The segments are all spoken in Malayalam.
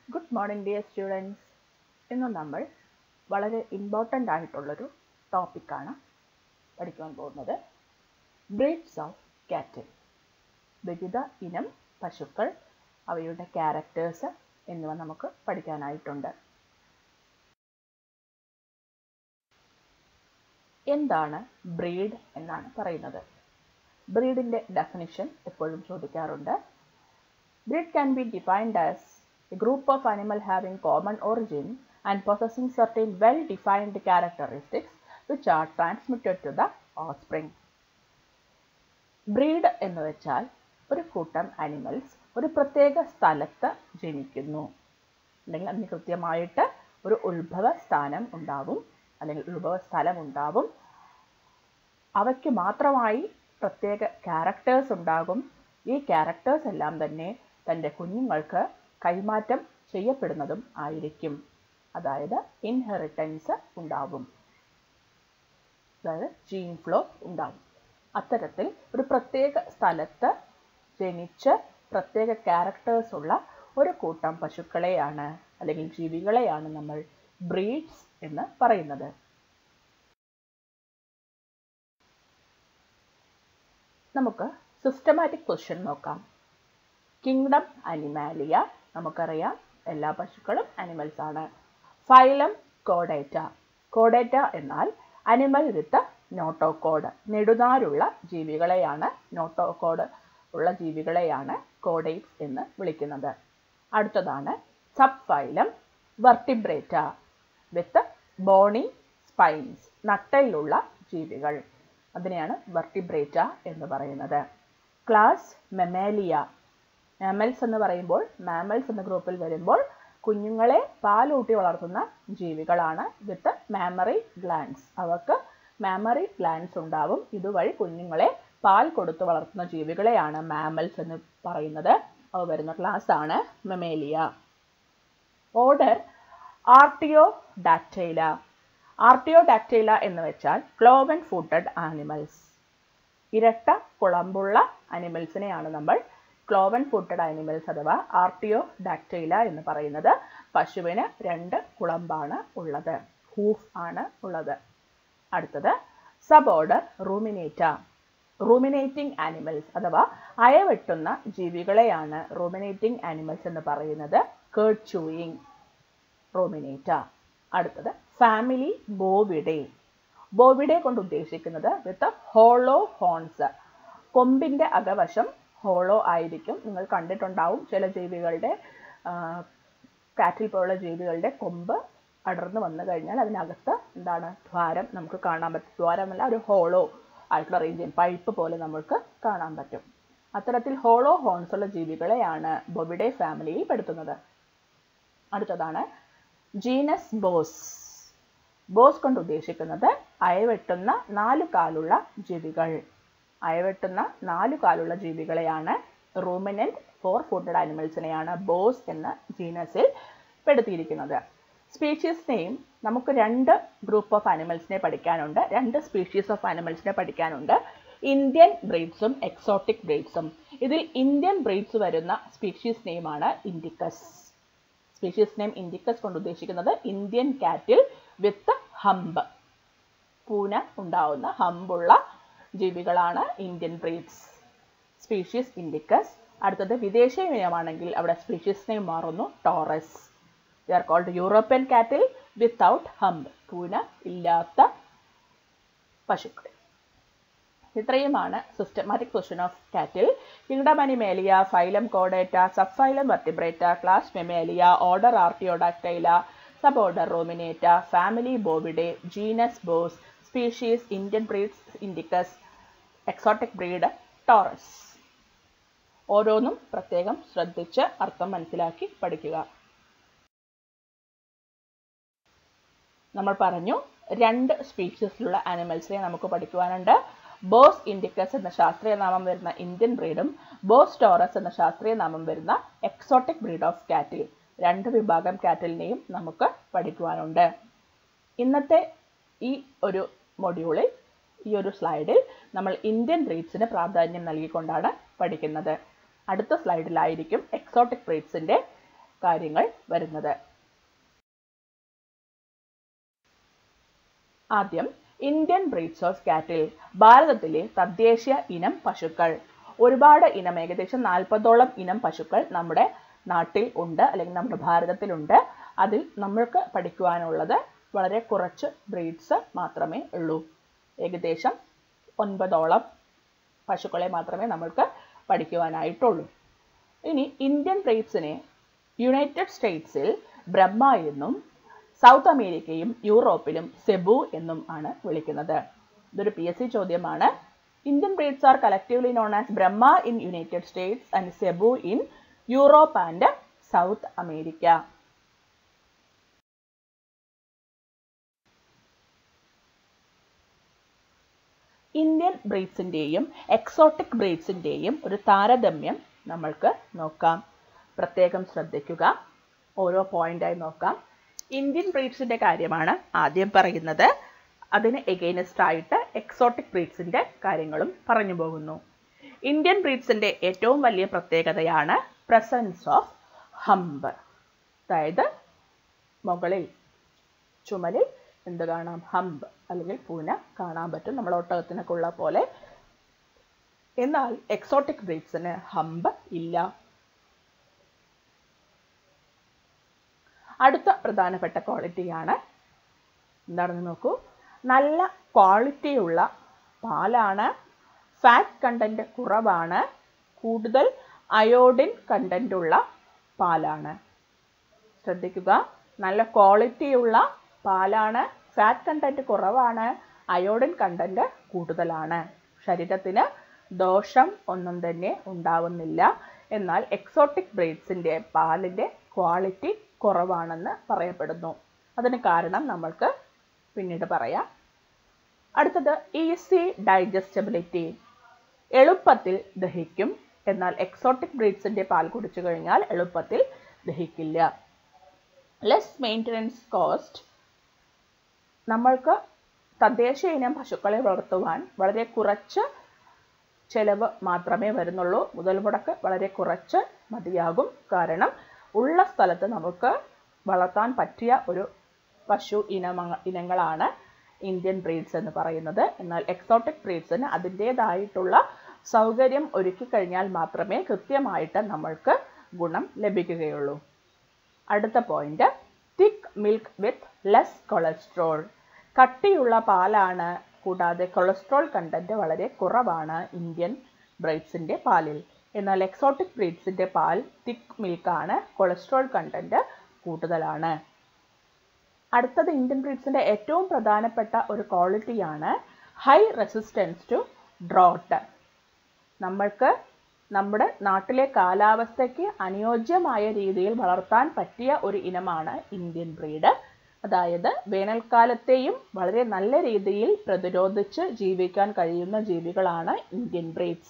ഗുഡ് മോർണിംഗ് ഡിയർ സ്റ്റുഡൻസ് ഇന്ന് നമ്മൾ വളരെ ഇമ്പോർട്ടൻ്റ് ആയിട്ടുള്ളൊരു ടോപ്പിക്കാണ് പഠിക്കുവാൻ പോകുന്നത് ബ്രീഡ്സ് ഓഫ് കാറ്റിൽ വിവിധ ഇനം പശുക്കൾ അവയുടെ ക്യാരക്ടേഴ്സ് എന്നിവ നമുക്ക് പഠിക്കാനായിട്ടുണ്ട് എന്താണ് ബ്രീഡ് എന്നാണ് പറയുന്നത് ബ്രീഡിൻ്റെ ഡെഫിനിഷൻ എപ്പോഴും ചോദിക്കാറുണ്ട് Breed can be defined as a group of animal having common origin and possessing certain well-defined characteristics which are transmitted to the offspring. Breed എന്ന് വെച്ചാൽ ഒരു കൂട്ടം അനിമൽസ് ഒരു പ്രത്യേക സ്ഥലത്ത് ജനിക്കുന്നു അല്ലെങ്കിൽ അതിന് കൃത്യമായിട്ട് ഒരു ഉത്ഭവ സ്ഥാനം ഉണ്ടാവും അല്ലെങ്കിൽ ഉത്ഭവ സ്ഥലം ഉണ്ടാവും അവയ്ക്ക് മാത്രമായി പ്രത്യേക ക്യാരക്ടേഴ്സ് ഉണ്ടാകും ഈ ക്യാരക്ടേഴ്സ് എല്ലാം തന്നെ തൻ്റെ കുഞ്ഞുങ്ങൾക്ക് കൈമാറ്റം ചെയ്യപ്പെടുന്നതും ആയിരിക്കും അതായത് ഇൻഹെറിറ്റൻസ് ഉണ്ടാവും അതായത് ജീൻ ഫ്ലോ ഉണ്ടാവും അത്തരത്തിൽ ഒരു പ്രത്യേക സ്ഥലത്ത് ജനിച്ച് പ്രത്യേക ക്യാരക്ടേഴ്സ് ഉള്ള ഒരു കൂട്ടം പശുക്കളെയാണ് അല്ലെങ്കിൽ ജീവികളെയാണ് നമ്മൾ ബ്രീഡ്സ് എന്ന് പറയുന്നത് നമുക്ക് സിസ്റ്റമാറ്റിക് ക്വസ്റ്റ്യൻ നോക്കാം കിങ്ഡം അനിമാലിയ നമുക്കറിയാം എല്ലാ പശുക്കളും അനിമൽസ് ആണ് ഫൈലം കോഡേറ്റ കോഡേറ്റ എന്നാൽ അനിമൽ വിത്ത് നോട്ടോകോഡ് നെടുനാരുള്ള ജീവികളെയാണ് നോട്ടോകോഡ് ഉള്ള ജീവികളെയാണ് കോഡേറ്റ്സ് എന്ന് വിളിക്കുന്നത് അടുത്തതാണ് സബ് ഫൈലം വെർട്ടിബ്രേറ്റ വിത്ത് ബോണി സ്പൈൻസ് നട്ടലിലുള്ള ജീവികൾ അതിനെയാണ് വെർട്ടിബ്രേറ്റ എന്ന് പറയുന്നത് ക്ലാസ് മെമേലിയ മാമൽസ് എന്ന് പറയുമ്പോൾ മാമൽസ് എന്ന ഗ്രൂപ്പിൽ വരുമ്പോൾ കുഞ്ഞുങ്ങളെ പാലൂട്ടി വളർത്തുന്ന ജീവികളാണ് വിത്ത് മാമറി ഗ്ലാൻസ് അവർക്ക് മാമറി ഗ്ലാൻസ് ഉണ്ടാവും ഇതുവഴി കുഞ്ഞുങ്ങളെ പാൽ കൊടുത്ത് വളർത്തുന്ന ജീവികളെയാണ് മാമൽസ് എന്ന് പറയുന്നത് അവ വരുന്ന ക്ലാസ് ആണ് മെമേലിയ ഓർഡർ ആർട്ടിയോ ഡാക്ടൈല ആർട്ടിയോ ഡാക്ടൈല എന്ന് വെച്ചാൽ ക്ലോവൻ ഫുഡഡ് ആനിമൽസ് ഇരട്ട കുളമ്പുള്ള അനിമൽസിനെയാണ് നമ്മൾ ക്ലോവൻ ഫുട്ടഡ് ആനിമൽസ് അഥവാ ആർട്ടിയോ ഡാക്ടൈല എന്ന് പറയുന്നത് പശുവിന് രണ്ട് കുളമ്പാണ് ഉള്ളത് ഹൂഫ് ആണ് ഉള്ളത് അടുത്തത് sub order ruminata ruminating animals അഥവാ അയവെട്ടുന്ന ജീവികളെയാണ് റൂമിനേറ്റിംഗ് ആനിമൽസ് എന്ന് പറയുന്നത് കേർഡ് ചൂയിങ് റൂമിനേറ്റ അടുത്തത് ഫാമിലി ബോവിഡേ ബോവിഡെ കൊണ്ട് ഉദ്ദേശിക്കുന്നത് വിത്ത് ഹോളോ ഹോൺസ് കൊമ്പിൻ്റെ അകവശം ഹോളോ ആയിരിക്കും നിങ്ങൾ കണ്ടിട്ടുണ്ടാവും ചില ജീവികളുടെ കാറ്റിൽ പോലുള്ള ജീവികളുടെ കൊമ്പ് അടർന്നു വന്നു കഴിഞ്ഞാൽ അതിനകത്ത് എന്താണ് ദ്വാരം നമുക്ക് കാണാൻ പറ്റും ദ്വാരമല്ല ഒരു ഹോളോ ആയിട്ടുള്ള റീജിയൻ പൈപ്പ് പോലെ നമുക്ക് കാണാൻ പറ്റും അത്തരത്തിൽ ഹോളോ ഹോൺസ് ഉള്ള ജീവികളെയാണ് ബൊബിഡെ ഫാമിലിയിൽ പെടുത്തുന്നത് അടുത്തതാണ് ജീനസ് ബോസ് ബോസ് കൊണ്ട് ഉദ്ദേശിക്കുന്നത് അയവെട്ടുന്ന നാലു കാലുള്ള ജീവികൾ അയവെട്ടുന്ന നാലു കാലുള്ള ജീവികളെയാണ് റൂമിനൻറ്റ് ഫോർ ഫുഡഡ് ആനിമൽസിനെയാണ് ബോസ് എന്ന ജീനസിൽ പെടുത്തിയിരിക്കുന്നത് സ്പീഷീസ് നെയിം നമുക്ക് രണ്ട് ഗ്രൂപ്പ് ഓഫ് ആനിമൽസിനെ പഠിക്കാനുണ്ട് രണ്ട് സ്പീഷീസ് ഓഫ് ആനിമൽസിനെ പഠിക്കാനുണ്ട് ഇന്ത്യൻ ബ്രീഡ്സും എക്സോട്ടിക് ബ്രീഡ്സും ഇതിൽ ഇന്ത്യൻ ബ്രീഡ്സ് വരുന്ന സ്പീഷീസ് നെയിമാണ് ഇൻഡിക്കസ് സ്പീഷീസ് നെയിം ഇൻഡിക്കസ് കൊണ്ട് ഉദ്ദേശിക്കുന്നത് ഇന്ത്യൻ കാറ്റിൽ വിത്ത് ഹംബ് പൂന ഉണ്ടാവുന്ന ഹമ്പുള്ള ജീവികളാണ് ഇന്ത്യൻ ബ്രീഡ്സ് സ്പീഷീസ് ഇൻഡിക്കസ് അടുത്തത് വിദേശ ഇനമാണെങ്കിൽ അവിടെ സ്പീഷീസ് നെയിം മാറുന്നു taurus the are called European cattle without hump പൂന ഇല്ലാത്ത പശുക്കൾ ഇത്രയുമാണ് systematic position of cattle kingdom animalia phylum കോഡേറ്റ sub phylum vertebrata class mammalia order artiodactyla sub order ruminata family bovidae genus Bos species Indian breeds indicus exotic breed taurus ഓരോന്നും പ്രത്യേകം ശ്രദ്ധിച്ച് അർത്ഥം മനസ്സിലാക്കി പഠിക്കുക നമ്മൾ പറഞ്ഞു രണ്ട് സ്പീഷീസിലുള്ള ആനിമൽസിനെ നമുക്ക് പഠിക്കുവാനുണ്ട് ബോസ് ഇൻഡിക്കസ് എന്ന ശാസ്ത്രീയ നാമം വരുന്ന ഇന്ത്യൻ ബ്രീഡും ബോസ് ടോറസ് എന്ന ശാസ്ത്രീയ നാമം വരുന്ന എക്സോട്ടിക് ബ്രീഡ് ഓഫ് കാറ്റിൽ രണ്ട് വിഭാഗം കാറ്റിലിനെയും നമുക്ക് പഠിക്കുവാനുണ്ട് ഇന്നത്തെ ഈ ഒരു മൊഡ്യൂളിൽ ഈ ഒരു സ്ലൈഡിൽ നമ്മൾ ഇന്ത്യൻ ബ്രീഡ്സിന് പ്രാധാന്യം നൽകിക്കൊണ്ടാണ് പഠിക്കുന്നത് അടുത്ത സ്ലൈഡിലായിരിക്കും എക്സോട്ടിക് ബ്രീഡ്സിൻ്റെ കാര്യങ്ങൾ വരുന്നത് ആദ്യം ഇന്ത്യൻ ബ്രീഡ്സ് ഓഫ് കാറ്റിൽ ഭാരതത്തിലെ തദ്ദേശീയ ഇനം പശുക്കൾ ഒരുപാട് ഇനം ഏകദേശം നാൽപ്പതോളം ഇനം പശുക്കൾ നമ്മുടെ നാട്ടിൽ ഉണ്ട് അല്ലെങ്കിൽ നമ്മുടെ ഭാരതത്തിലുണ്ട് അതിൽ നമ്മൾക്ക് പഠിക്കുവാനുള്ളത് വളരെ കുറച്ച് ബ്രീഡ്സ് മാത്രമേ ഉള്ളൂ ഏകദേശം ഒൻപതോളം പശുക്കളെ മാത്രമേ നമ്മൾക്ക് പഠിക്കുവാനായിട്ടുള്ളൂ ഇനി ഇന്ത്യൻ ബ്രീഡ്സിനെ യുണൈറ്റഡ് സ്റ്റേറ്റ്സിൽ ബ്രഹ്മ എന്നും സൗത്ത് അമേരിക്കയും യൂറോപ്പിലും സെബു എന്നും ആണ് വിളിക്കുന്നത് ഇതൊരു പി എസ് സി ചോദ്യമാണ് Indian breeds are collectively known as Brahma in United States and zebu in Europe and South America Indian ബ്രീഡ്സിൻ്റെയും എക്സോട്ടിക് ബ്രീഡ്സിൻ്റെയും ഒരു താരതമ്യം നമ്മൾക്ക് നോക്കാം പ്രത്യേകം ശ്രദ്ധിക്കുക ഓരോ പോയിന്റായി നോക്കാം ഇന്ത്യൻ ബ്രീഡ്സിൻ്റെ കാര്യമാണ് ആദ്യം പറയുന്നത് അതിന് എഗെയിനസ്റ്റ് ആയിട്ട് എക്സോട്ടിക് ബ്രീഡ്സിൻ്റെ കാര്യങ്ങളും പറഞ്ഞു പോകുന്നു ഇന്ത്യൻ ബ്രീഡ്സിൻ്റെ ഏറ്റവും വലിയ പ്രത്യേകതയാണ് പ്രസൻസ് ഓഫ് ഹമ്പ് അതായത് മുകളിൽ ചുമലിൽ എന്ത് കാണാം ഹമ്പ് അല്ലെങ്കിൽ പൂന കാണാൻ പറ്റും നമ്മൾ ഒട്ടകത്തിനൊക്കെ ഉള്ള പോലെ എന്നാൽ എക്സോട്ടിക് ബ്രീഡ്സിന് ഹമ്പ് ഇല്ല അടുത്ത പ്രധാനപ്പെട്ട ക്വാളിറ്റിയാണ് എന്താണെന്ന് നോക്കൂ നല്ല ക്വാളിറ്റിയുള്ള പാലാണ് ഫാറ്റ് കണ്ടന്റ് കുറവാണ് കൂടുതൽ അയോഡിൻ കണ്ടന്റ് ഉള്ള പാലാണ് ശ്രദ്ധിക്കുക നല്ല ക്വാളിറ്റിയുള്ള പാലാണ് ഫാറ്റ് കണ്ടന്റ് കുറവാണ് അയോഡിൻ കണ്ടന്റ് കൂടുതലാണ് ശരീരത്തിന് ദോഷം ഒന്നും തന്നെ ഉണ്ടാവുന്നില്ല എന്നാൽ എക്സോട്ടിക് ബ്രീഡ്സിൻ്റെ പാലിൻ്റെ ക്വാളിറ്റി കുറവാണെന്ന് പറയപ്പെടുന്നു അതിന് കാരണം നമ്മൾക്ക് പിന്നീട് പറയാം അടുത്തത് ഈസി ഡൈജസ്റ്റബിലിറ്റി എളുപ്പത്തിൽ ദഹിക്കും എന്നാൽ എക്സോട്ടിക് ബ്രീഡ്സിൻ്റെ പാൽ കുടിച്ചു കഴിഞ്ഞാൽ എളുപ്പത്തിൽ ദഹിക്കില്ല ലെസ് മെയിൻ്റനൻസ് കോസ്റ്റ് നമ്മൾക്ക് തദ്ദേശീയ ഇനം പശുക്കളെ വളർത്തുവാൻ വളരെ കുറച്ച് ചെലവ് മാത്രമേ വരുന്നുള്ളൂ മുതൽ മുടക്ക് വളരെ കുറച്ച് മതിയാകും കാരണം ഉള്ള സ്ഥലത്ത് നമുക്ക് വളർത്താൻ പറ്റിയ ഒരു പശു ഇനമ ഇനങ്ങളാണ് ഇന്ത്യൻ ബ്രീഡ്സ് എന്ന് പറയുന്നത് എന്നാൽ എക്സോട്ടിക് ബ്രീഡ്സിന് അതിൻ്റേതായിട്ടുള്ള സൗകര്യം ഒരുക്കി കഴിഞ്ഞാൽ മാത്രമേ കൃത്യമായിട്ട് നമ്മൾക്ക് ഗുണം ലഭിക്കുകയുള്ളൂ അടുത്ത point thick milk with less cholesterol കട്ടിയുള്ള പാലാണ് കൂടാതെ കൊളസ്ട്രോൾ കണ്ടന്റ് വളരെ കുറവാണ് ഇന്ത്യൻ ബ്രീഡ്സിൻ്റെ പാലിൽ എന്നാൽ എക്സോട്ടിക് ബ്രീഡ്സിൻ്റെ പാൽ തിക്ക് മിൽക്കാണ് കൊളസ്ട്രോൾ കണ്ടന്റ് കൂടുതലാണ് അടുത്തത് ഇന്ത്യൻ ബ്രീഡ്സിൻ്റെ ഏറ്റവും പ്രധാനപ്പെട്ട ഒരു ക്വാളിറ്റിയാണ് ഹൈ റെസിസ്റ്റൻസ് ടു ഡ്രോട്ട് നമ്മൾക്ക് നമ്മുടെ നാട്ടിലെ കാലാവസ്ഥയ്ക്ക് അനുയോജ്യമായ രീതിയിൽ വളർത്താൻ പറ്റിയ ഒരു ഇനമാണ് ഇന്ത്യൻ ബ്രീഡ് അതായത് വേനൽക്കാലത്തെയും വളരെ നല്ല രീതിയിൽ പ്രതിരോധിച്ച് ജീവിക്കാൻ കഴിയുന്ന ജീവികളാണ് ഇന്ത്യൻ ബ്രീഡ്സ്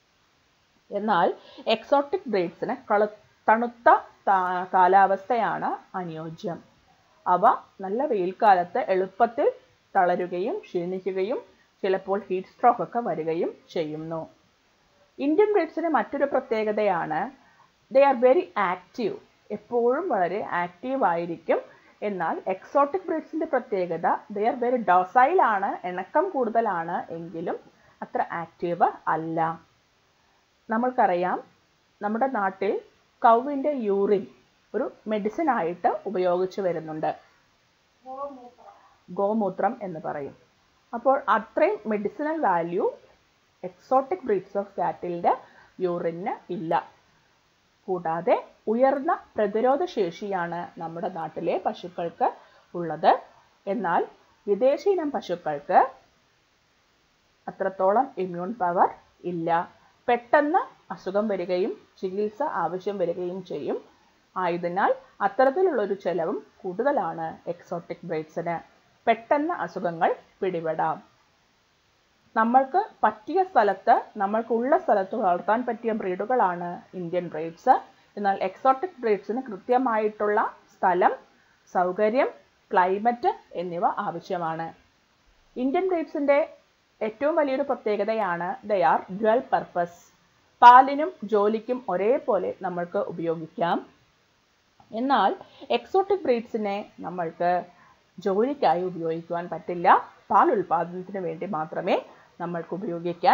എന്നാൽ എക്സോട്ടിക് ബ്രീഡ്സിന് കള തണുത്ത കാലാവസ്ഥയാണ് അനുയോജ്യം അവ നല്ല വെയിൽക്കാലത്ത് എളുപ്പത്തിൽ തളരുകയും ക്ഷീണിക്കുകയും ചിലപ്പോൾ ഹീറ്റ് സ്ട്രോക്ക് ഒക്കെ വരികയും ചെയ്യുന്നു ഇന്ത്യൻ ബ്രീഡ്സിന് മറ്റൊരു പ്രത്യേകതയാണ് ദേ ആർ വെരി ആക്റ്റീവ് എപ്പോഴും വളരെ ആക്റ്റീവ് ആയിരിക്കും എന്നാൽ എക്സോട്ടിക് ബ്രീഡ്സിൻ്റെ പ്രത്യേകത ദേ ആർ വെരി ഡോസൈലാണ് ഇണക്കം കൂടുതലാണ് എങ്കിലും അത്ര ആക്റ്റീവ് അല്ല നമ്മൾക്കറിയാം നമ്മുടെ നാട്ടിൽ കൗവിൻ്റെ യൂറിൻ ഒരു മെഡിസിൻ ആയിട്ട് ഉപയോഗിച്ച് വരുന്നുണ്ട് ഗോമൂത്രം എന്ന് പറയും അപ്പോൾ അത്രയും medicinal value exotic breeds of കാറ്റിലിൻ്റെ യൂറിന് ഇല്ല കൂടാതെ ഉയർന്ന പ്രതിരോധ ശേഷിയാണ് നമ്മുടെ നാട്ടിലെ പശുക്കൾക്ക് ഉള്ളത് എന്നാൽ വിദേശ ഇനം പശുക്കൾക്ക് അത്രത്തോളം ഇമ്മ്യൂൺ പവർ ഇല്ല പെട്ടെന്ന് അസുഖം വരികയും ചികിത്സ ആവശ്യം വരികയും ചെയ്യും ആയതിനാൽ അത്തരത്തിലുള്ളൊരു ചെലവും കൂടുതലാണ് എക്സോട്ടിക് ബ്രീഡ്സിന് പെട്ടെന്ന് അസുഖങ്ങൾ പിടിപെടാം നമ്മൾക്ക് പറ്റിയ സ്ഥലത്ത് നമ്മൾക്കുള്ള സ്ഥലത്ത് വളർത്താൻ പറ്റിയ ബ്രീഡുകളാണ് ഇന്ത്യൻ ബ്രീഡ്സ് എന്നാൽ എക്സോട്ടിക് ബ്രീഡ്സിന് കൃത്യമായിട്ടുള്ള സ്ഥലം സൗകര്യം ക്ലൈമറ്റ് എന്നിവ ആവശ്യമാണ് ഇന്ത്യൻ ബ്രീഡ്സിൻ്റെ ഏറ്റവും വലിയൊരു പ്രത്യേകതയാണ് ദയാർ ഡ്വൽ പർപ്പസ് പാലിനും ജോലിക്കും ഒരേപോലെ നമ്മൾക്ക് ഉപയോഗിക്കാം എന്നാൽ എക്സോട്ടിക് ബ്രീഡ്സിനെ നമ്മൾക്ക് ജോലിക്കായി ഉപയോഗിക്കുവാൻ പറ്റില്ല പാൽ ഉൽപാദനത്തിന് വേണ്ടി മാത്രമേ നമ്മൾക്ക് ഉപയോഗിക്കാൻ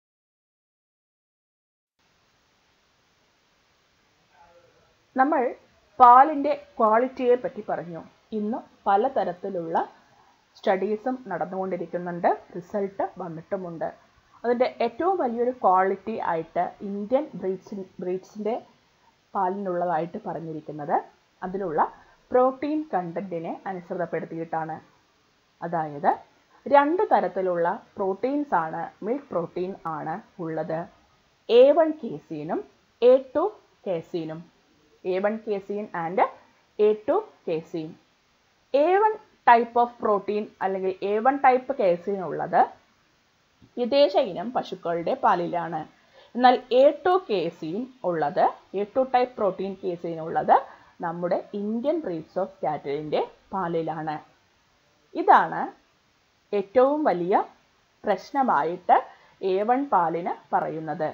നമ്മൾ പാലിൻ്റെ ക്വാളിറ്റിയെ പറ്റി പറഞ്ഞു ഇന്ന് പലതരത്തിലുള്ള സ്റ്റഡീസും നടന്നുകൊണ്ടിരിക്കുന്നുണ്ട് റിസൾട്ട് വന്നിട്ടുമുണ്ട് അതിൻ്റെ ഏറ്റവും വലിയൊരു ക്വാളിറ്റി ആയിട്ട് ഇന്ത്യൻ ബ്രീഡ്സിൻ ബ്രീഡ്സിൻ്റെ പാലിനുള്ളതായിട്ട് പറഞ്ഞിരിക്കുന്നത് അതിലുള്ള പ്രോട്ടീൻ കണ്ടൻറ്റിനെ അനുസൃതപ്പെടുത്തിയിട്ടാണ് അതായത് രണ്ട് തരത്തിലുള്ള പ്രോട്ടീൻസ് ആണ് മിൽക്ക് പ്രോട്ടീൻ ആണ് ഉള്ളത് എ വൺ കേസീനും എ ടു കേസീനും A one casein and A two casein A one type of protein അല്ലെങ്കിൽ എ വൺ ടൈപ്പ് കേസീൻ ഉള്ളത് വിദേശ ഇനം പശുക്കളുടെ പാലിലാണ് എന്നാൽ എ ടു കേസീൻ ഉള്ളത് A two type protein casein ഉള്ളത് നമ്മുടെ ഇന്ത്യൻ ബ്രീഡ്സ് ഓഫ് കാറ്റലിൻ്റെ പാലിലാണ് ഇതാണ് ഏറ്റവും വലിയ പ്രശ്നമായിട്ട് എ വൺ പാലിന് പറയുന്നത്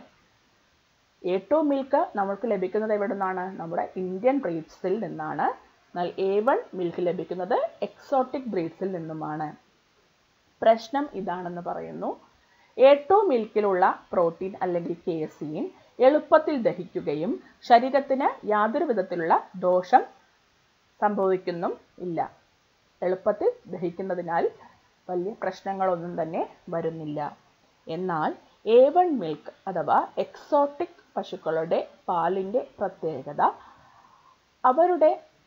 എ ടു മിൽക്ക് നമുക്ക് ലഭിക്കുന്നത് എവിടെ നിന്നാണ് നമ്മുടെ ഇന്ത്യൻ ബ്രീഡ്സിൽ നിന്നാണ് എന്നാൽ എ വൺ മിൽക്ക് ലഭിക്കുന്നത് എക്സോട്ടിക് ബ്രീഡ്സിൽ നിന്നുമാണ് പ്രശ്നം ഇതാണെന്ന് പറയുന്നു എ ടു മിൽക്കിലുള്ള പ്രോട്ടീൻ അല്ലെങ്കിൽ കേസീൻ എളുപ്പത്തിൽ ദഹിക്കുകയും ശരീരത്തിന് യാതൊരു വിധത്തിലുള്ള ദോഷം സംഭവിക്കുന്നും ഇല്ല എളുപ്പത്തിൽ ദഹിക്കുന്നതിനാൽ വലിയ പ്രശ്നങ്ങളൊന്നും തന്നെ വരുന്നില്ല എന്നാൽ എ വൺ മിൽക്ക് അഥവാ എക്സോട്ടിക് പശുക്കളുടെ പാലിൻ്റെ പ്രത്യേകത അവരുടെ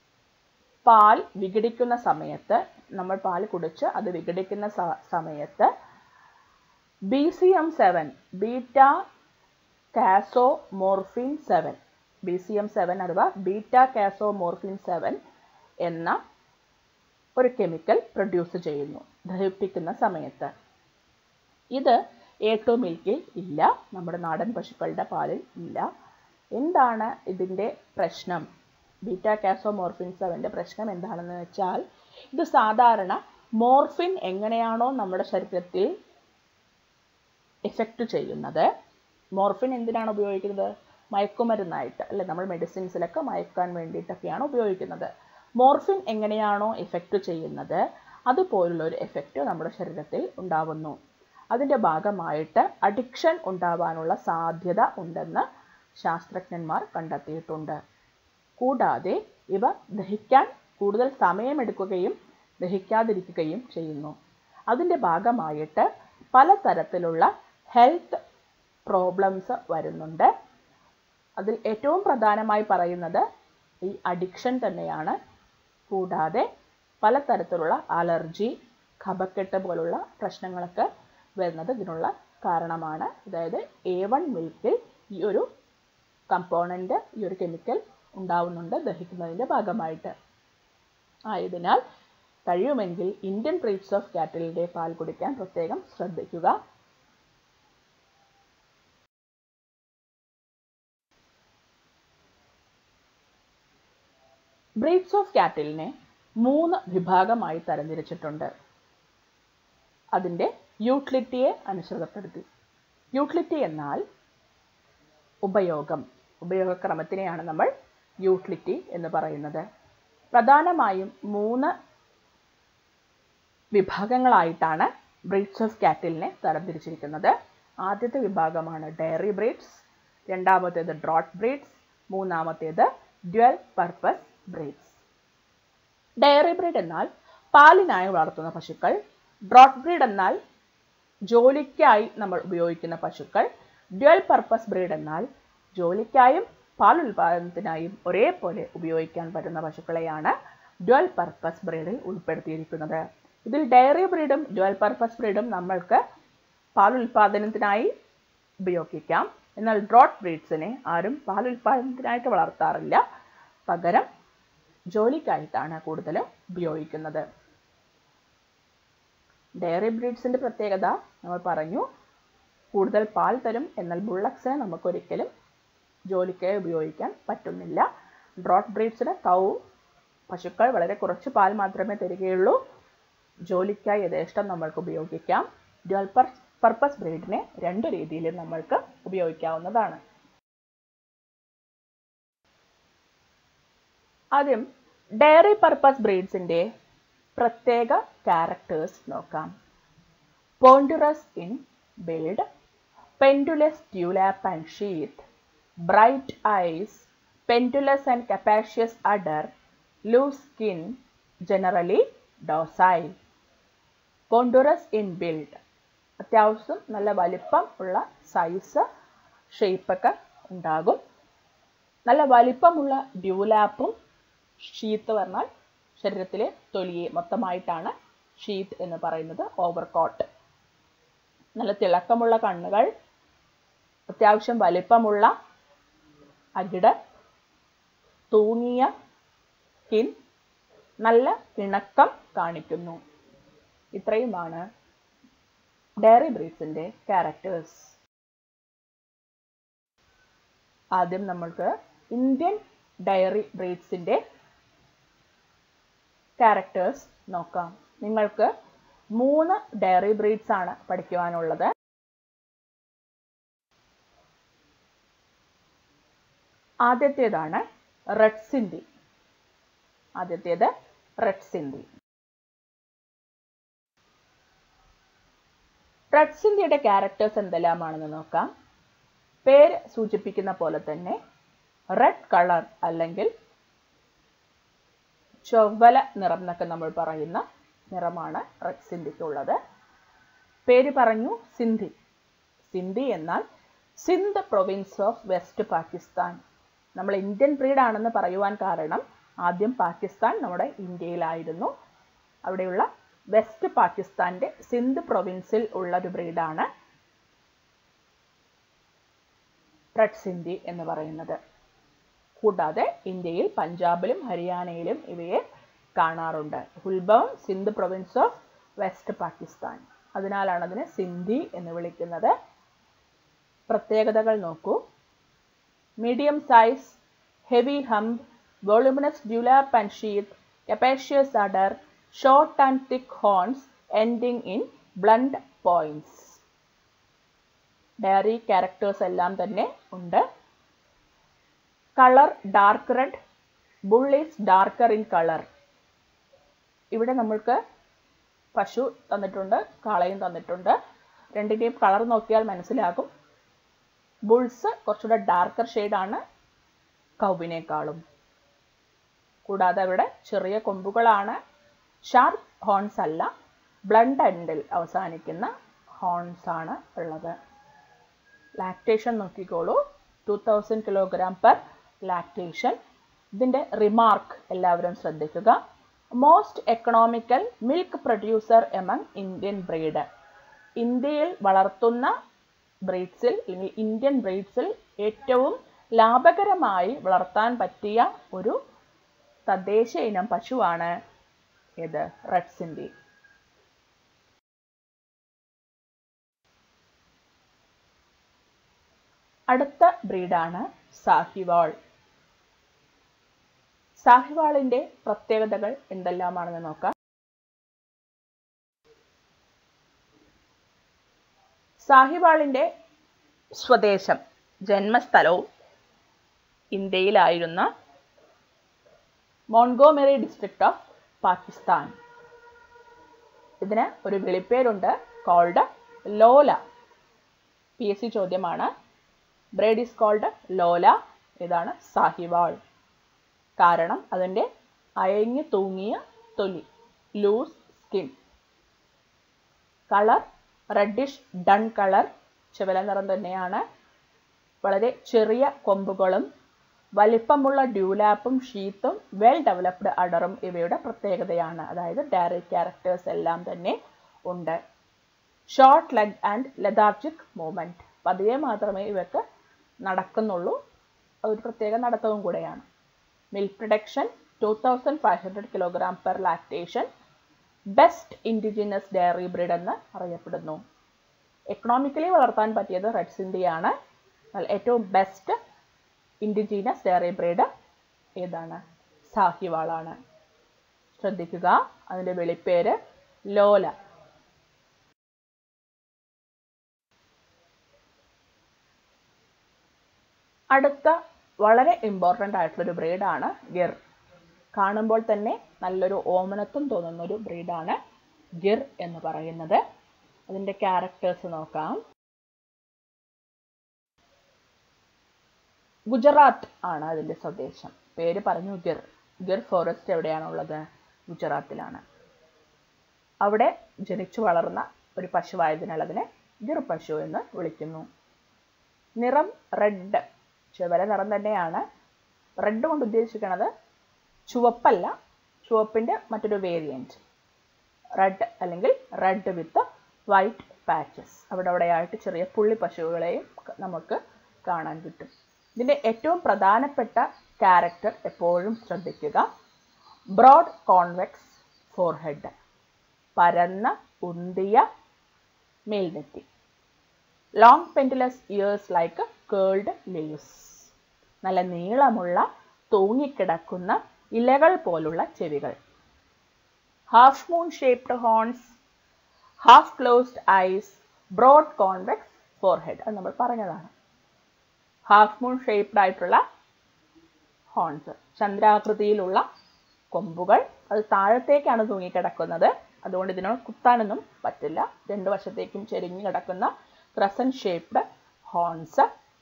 പാൽ വിഘടിക്കുന്ന സമയത്ത് നമ്മൾ പാൽ കുടിച്ച് അത് വിഘടിക്കുന്ന സമയത്ത് B C M seven beta casomorphin seven B C M seven അഥവാ ബീറ്റ കാസോ മോർഫിൻ സെവൻ എന്ന ഒരു കെമിക്കൽ പ്രൊഡ്യൂസ് ചെയ്യുന്നു ദഹിപ്പിക്കുന്ന സമയത്ത് ഇത് എ ടു മിൽക്കിൽ ഇല്ല നമ്മുടെ നാടൻ പശുക്കളുടെ പാലിൽ ഇല്ല എന്താണ് ഇതിൻ്റെ പ്രശ്നം ബീറ്റ കാസോ മോർഫിൻ സെവൻ്റെ പ്രശ്നം എന്താണെന്ന് വെച്ചാൽ ഇത് സാധാരണ മോർഫിൻ എങ്ങനെയാണോ നമ്മുടെ ശരീരത്തിൽ എഫക്റ്റ് ചെയ്യുന്നത് മോർഫിൻ എന്തിനാണ് ഉപയോഗിക്കുന്നത് മയക്കുമരുന്നായിട്ട് അല്ലെ നമ്മൾ മെഡിസിൻസിലൊക്കെ മയക്കാൻ വേണ്ടിയിട്ടൊക്കെയാണ് ഉപയോഗിക്കുന്നത് മോർഫിൻ എങ്ങനെയാണോ എഫക്റ്റ് ചെയ്യുന്നത് അതുപോലുള്ള ഒരു എഫക്റ്റ് നമ്മുടെ ശരീരത്തിൽ ഉണ്ടാവുന്നു അതിൻ്റെ ഭാഗമായിട്ട് അഡിക്ഷൻ ഉണ്ടാവാനുള്ള സാധ്യത ഉണ്ടെന്ന് ശാസ്ത്രജ്ഞന്മാർ കണ്ടെത്തിയിട്ടുണ്ട് കൂടാതെ ഇവ ദഹിക്കാൻ കൂടുതൽ സമയമെടുക്കുകയും ദഹിക്കാതിരിക്കുകയും ചെയ്യുന്നു അതിൻ്റെ ഭാഗമായിട്ട് പലതരത്തിലുള്ള ഹെൽത്ത് പ്രോബ്ലംസ് വരുന്നുണ്ട് അതിൽ ഏറ്റവും പ്രധാനമായി പറയുന്നത് ഈ അഡിക്ഷൻ തന്നെയാണ് കൂടാതെ പലതരത്തിലുള്ള അലർജി കഫക്കെട്ട് പോലുള്ള പ്രശ്നങ്ങളൊക്കെ വരുന്നത് ഇതിനുള്ള കാരണമാണ് അതായത് എ വൺ മിൽക്കിൽ ഈ ഒരു കമ്പോണൻ്റ് ഈ ഒരു കെമിക്കൽ ഉണ്ടാവുന്നുണ്ട് ദഹിക്കുന്നതിൻ്റെ ഭാഗമായിട്ട് ആയതിനാൽ കഴിയുമെങ്കിൽ ഇന്ത്യൻ ബ്രീഡ്സ് ഓഫ് കാറ്റലിൻ്റെ പാൽ കുടിക്കാൻ പ്രത്യേകം ശ്രദ്ധിക്കുക ബ്രീഡ്സ് ഓഫ് കാറ്റിലിനെ മൂന്ന് വിഭാഗമായി തരംതിരിച്ചിട്ടുണ്ട് അതിൻ്റെ യൂട്ടിലിറ്റിയെ അനുസൃതപ്പെടുത്തി യൂട്ടിലിറ്റി എന്നാൽ ഉപയോഗം ഉപയോഗക്രമത്തിനെയാണ് നമ്മൾ യൂട്ടിലിറ്റി എന്ന് പറയുന്നത് പ്രധാനമായും മൂന്ന് വിഭാഗങ്ങളായിട്ടാണ് ബ്രീഡ്സ് ഓഫ് കാറ്റിലിനെ തരംതിരിച്ചിരിക്കുന്നത് ആദ്യത്തെ വിഭാഗമാണ് ഡയറി ബ്രീഡ്സ് രണ്ടാമത്തേത് ഡ്രോട്ട് ബ്രീഡ്സ് മൂന്നാമത്തേത് dual purpose breeds dairy breed എന്നാൽ പാലിനായി വളർത്തുന്ന പശുക്കൾ ഡ്രോട്ട് ബ്രീഡ് എന്നാൽ ജോലിക്കായി നമ്മൾ ഉപയോഗിക്കുന്ന പശുക്കൾ ഡ്വൽ പർപ്പസ് ബ്രീഡ് എന്നാൽ ജോലിക്കായും പാൽ ഉൽപാദനത്തിനായും ഒരേപോലെ ഉപയോഗിക്കാൻ പറ്റുന്ന പശുക്കളെയാണ് ഡ്വൽ പർപ്പസ് ബ്രീഡിൽ ഉൾപ്പെടുത്തിയിരിക്കുന്നത് ഇതിൽ ഡയറി ബ്രീഡും ഡ്വൽ പർപ്പസ് ബ്രീഡും നമ്മൾക്ക് പാൽ ഉൽപാദനത്തിനായി ഉപയോഗിക്കാം എന്നാൽ ഡ്രോട്ട് ബ്രീഡ്സിനെ ആരും പാൽ ഉൽപാദനത്തിനായിട്ട് വളർത്താറില്ല പകരം ജോലിക്കായിട്ടാണ് കൂടുതലും ഉപയോഗിക്കുന്നത് ഡയറി ബ്രീഡ്സിൻ്റെ പ്രത്യേകത നമ്മൾ പറഞ്ഞു കൂടുതൽ പാൽ തരും എന്നാൽ ബുള്ളക്സിനെ നമുക്കൊരിക്കലും ജോലിക്കായി ഉപയോഗിക്കാൻ പറ്റുന്നില്ല ഡ്രോട്ട് ബ്രീഡ്സിന് കൗ പശുക്കൾ വളരെ കുറച്ച് പാൽ മാത്രമേ തരികയുള്ളൂ ജോലിക്കായി യഥേഷ്ടം നമ്മൾക്ക് ഉപയോഗിക്കാം ഡ്വൽ പർപ്പസ് ബ്രീഡിനെ രണ്ട് രീതിയിലും നമ്മൾക്ക് ഉപയോഗിക്കാവുന്നതാണ് ആദ്യം ഡയറി പർപ്പസ് ബ്രീഡ്സിൻ്റെ പ്രത്യേക ക്യാരക്ടേഴ്സ് നോക്കാം ponderous in build pendulous dewlap and sheath bright eyes pendulous and capacious udder loose skin generally docile ponderous in build അത്യാവശ്യം നല്ല വലിപ്പം ഉള്ള സൈസ് ഷേപ്പൊക്കെ ഉണ്ടാകും നല്ല വലിപ്പമുള്ള ഡ്യൂലാപ്പും ഷീത്ത് പറഞ്ഞാൽ ശരീരത്തിലെ തൊലിയെ മൊത്തമായിട്ടാണ് ഷീത്ത് എന്ന് പറയുന്നത് ഓവർകോട്ട് നല്ല തിളക്കമുള്ള കണ്ണുകൾ അത്യാവശ്യം വലിപ്പമുള്ള അകിട് തൂങ്ങിയ സ്കിൻ നല്ല ഇണക്കം കാണിക്കുന്നു ഇത്രയുമാണ് ഡയറി ബ്രീഡ്സിൻ്റെ ക്യാരക്ടേഴ്സ് ആദ്യം നമ്മൾക്ക് ഇന്ത്യൻ ഡയറി ബ്രീഡ്സിൻ്റെ ക്യാരക്ടേഴ്സ് നോക്കാം നിങ്ങൾക്ക് മൂന്ന് ഡയറി ബ്രീഡ്സ് ആണ് പഠിക്കുവാനുള്ളത് ആദ്യത്തേതാണ് റെഡ് സിന്ധി ആദ്യത്തേത് റെഡ് സിന്ധി റെഡ് സിന്ധിയുടെ ക്യാരക്ടേഴ്സ് എന്തെല്ലാമാണെന്ന് നോക്കാം പേര് സൂചിപ്പിക്കുന്ന പോലെ തന്നെ റെഡ് കളർ അല്ലെങ്കിൽ ചൊവ്വല നിറം എന്നൊക്കെ നമ്മൾ പറയുന്ന നിറമാണ് റെഡ് സിന്ധിക്കുള്ളത് പേര് പറഞ്ഞു സിന്ധി സിന്ധി എന്നാൽ Sindh province of west Pakistan നമ്മൾ ഇന്ത്യൻ ബ്രീഡ് ആണെന്ന് പറയുവാൻ കാരണം ആദ്യം പാകിസ്ഥാൻ നമ്മുടെ ഇന്ത്യയിലായിരുന്നു അവിടെയുള്ള വെസ്റ്റ് പാകിസ്ഥാന്റെ സിന്ധ് പ്രൊവിൻസിൽ ഉള്ള ഒരു ബ്രീഡാണ് റെഡ് സിന്ധി എന്ന് പറയുന്നത് കൂടാതെ ഇന്ത്യയിൽ പഞ്ചാബിലും ഹരിയാനയിലും ഇവയെ കാണാറുണ്ട് ഉത്ഭവം Sindh province of west Pakistan അതിനാലാണ് അതിനെ സിന്ധി എന്ന് വിളിക്കുന്നത് പ്രത്യേകതകൾ നോക്കൂ medium size heavy hump voluminous dewlap and sheath capacious udder short and thick horns ending in blunt points dairy characters എല്ലാം തന്നെ ഉണ്ട് colour dark red bull is darker in colour ഇവിടെ നമ്മൾക്ക് പശു തന്നിട്ടുണ്ട് കാളയും തന്നിട്ടുണ്ട് രണ്ടിൻ്റെയും കളർ നോക്കിയാൽ മനസ്സിലാകും ബുൾസ് കുറച്ചുകൂടെ ഡാർക്കർ ഷെയ്ഡാണ് കൗവിനേക്കാളും കൂടാതെ അവിടെ ചെറിയ കൊമ്പുകളാണ് ഷാർപ്പ് ഹോൺസ് അല്ല ബ്ലണ്ട് എൻഡിൽ അവസാനിക്കുന്ന ഹോൺസ് ആണ് ഉള്ളത് ലാക്ടേഷൻ നോക്കിക്കോളൂ two thousand kilogram per lactation ഇതിൻ്റെ റിമാർക്ക് എല്ലാവരും ശ്രദ്ധിക്കുക most economical milk producer among Indian breed ഇന്ത്യയിൽ വളർത്തുന്ന ബ്രീഡ്സിൽ അല്ലെങ്കിൽ ഇന്ത്യൻ ബ്രീഡ്സിൽ ഏറ്റവും ലാഭകരമായി വളർത്താൻ പറ്റിയ ഒരു തദ്ദേശ ഇനം പശുവാണ് ഇത് റെഡ് സിന്ധി അടുത്ത ബ്രീഡാണ് സാഹിവാൾ സാഹിവാളിന്റെ പ്രത്യേകതകൾ എന്തെല്ലാമാണെന്ന് നോക്കാം സാഹിവാളിന്റെ സ്വദേശം ജന്മസ്ഥലവും ഇന്ത്യയിലായിരുന്ന മോൺഗോമെറി ഡിസ്ട്രിക്ട് ഓഫ് പാകിസ്ഥാൻ ഇതിന് ഒരു വിളിപ്പേരുണ്ട് called Lola P S C ചോദ്യമാണ് ബ്രേഡ് ഈസ് കോൾഡ് ലോല ഇതാണ് സാഹിവാൾ കാരണം അതിൻ്റെ അയഞ്ഞു തൂങ്ങിയ തൊലി loose skin colour reddish dun colour ചുവല നിറം തന്നെയാണ് വളരെ ചെറിയ കൊമ്പുകളും വലിപ്പമുള്ള ഡ്യൂലാപ്പും ഷീത്തും വെൽ ഡെവലപ്ഡ് അഡറും ഇവയുടെ പ്രത്യേകതയാണ് അതായത് ഡയറി ക്യാരക്ടേഴ്സ് എല്ലാം തന്നെ ഉണ്ട് short leg and lethargic movement പതിയെ മാത്രമേ ഇവക്ക് നടക്കുന്നുള്ളൂ അതൊരു പ്രത്യേക നടത്തവും കൂടെയാണ് milk production two thousand five hundred kilogram per lactation best indigenous dairy breed എന്ന് അറിയപ്പെടുന്നു എക്കണോമിക്കലി വളർത്താൻ പറ്റിയത് റെഡ് സിന്ധിയാണ് എന്നാൽ ഏറ്റവും ബെസ്റ്റ് ഇൻഡിജീനസ് ഡയറി ബ്രീഡ് ഏതാണ് സാഹിവാളാണ് ശ്രദ്ധിക്കുക അതിൻ്റെ വെളിപ്പേര് ലോല അടുത്ത വളരെ ഇമ്പോർട്ടൻ്റ് ആയിട്ടുള്ളൊരു ബ്രീഡാണ് ഗിർ കാണുമ്പോൾ തന്നെ നല്ലൊരു ഓമനത്വം തോന്നുന്ന ഒരു ബ്രീഡാണ് ഗിർ എന്ന് പറയുന്നത് അതിൻ്റെ ക്യാരക്ടേഴ്സ് നോക്കാം ഗുജറാത്ത് ആണ് അതിൻ്റെ സ്വദേശം പേര് പറഞ്ഞു ഗിർ ഗിർ ഫോറസ്റ്റ് എവിടെയാണുള്ളത് ഗുജറാത്തിലാണ് അവിടെ ജനിച്ചു വളർന്ന ഒരു പശുവായതിനാൽ അതിനെ ഗിർ പശു എന്ന് വിളിക്കുന്നു നിറം റെഡ് ചുവല നിറം തന്നെയാണ് റെഡ് കൊണ്ട് ഉദ്ദേശിക്കുന്നത് ചുവപ്പല്ല ചുവപ്പിൻ്റെ മറ്റൊരു വേരിയൻറ്റ് റെഡ് അല്ലെങ്കിൽ റെഡ് വിത്ത് വൈറ്റ് പാച്ചസ് അവിടെ അവിടെയായിട്ട് ചെറിയ പുള്ളി പശുക്കളെയും നമുക്ക് കാണാൻ കിട്ടും ഇതിൻ്റെ ഏറ്റവും പ്രധാനപ്പെട്ട ക്യാരക്ടർ എപ്പോഴും ശ്രദ്ധിക്കുക ബ്രോഡ് കോൺവെക്സ് ഫോർഹെഡ് പരന്ന ഉന്തിയ മേൽനെറ്റി long pendulous ears like curled leaves നല്ല നീളമുള്ള തൂങ്ങിക്കിടക്കുന്ന ഇലകൾ പോലുള്ള ചെവികൾ half moon shaped horns half closed eyes broad convex forehead അത് നമ്മൾ പറഞ്ഞതാണ് ഹാഫ് മൂൺ ഷേപ്ഡ് ആയിട്ടുള്ള ഹോൺസ് ചന്ദ്രാകൃതിയിലുള്ള കൊമ്പുകൾ അത് താഴത്തേക്കാണ് തൂങ്ങിക്കിടക്കുന്നത് അതുകൊണ്ട് ഇതിനോട് കുത്താനൊന്നും പറ്റില്ല രണ്ട് വശത്തേക്കും ചെരിഞ്ഞു കിടക്കുന്ന ക്രസൻറ്റ് ഷേപ്ഡ് ഹോൺസ്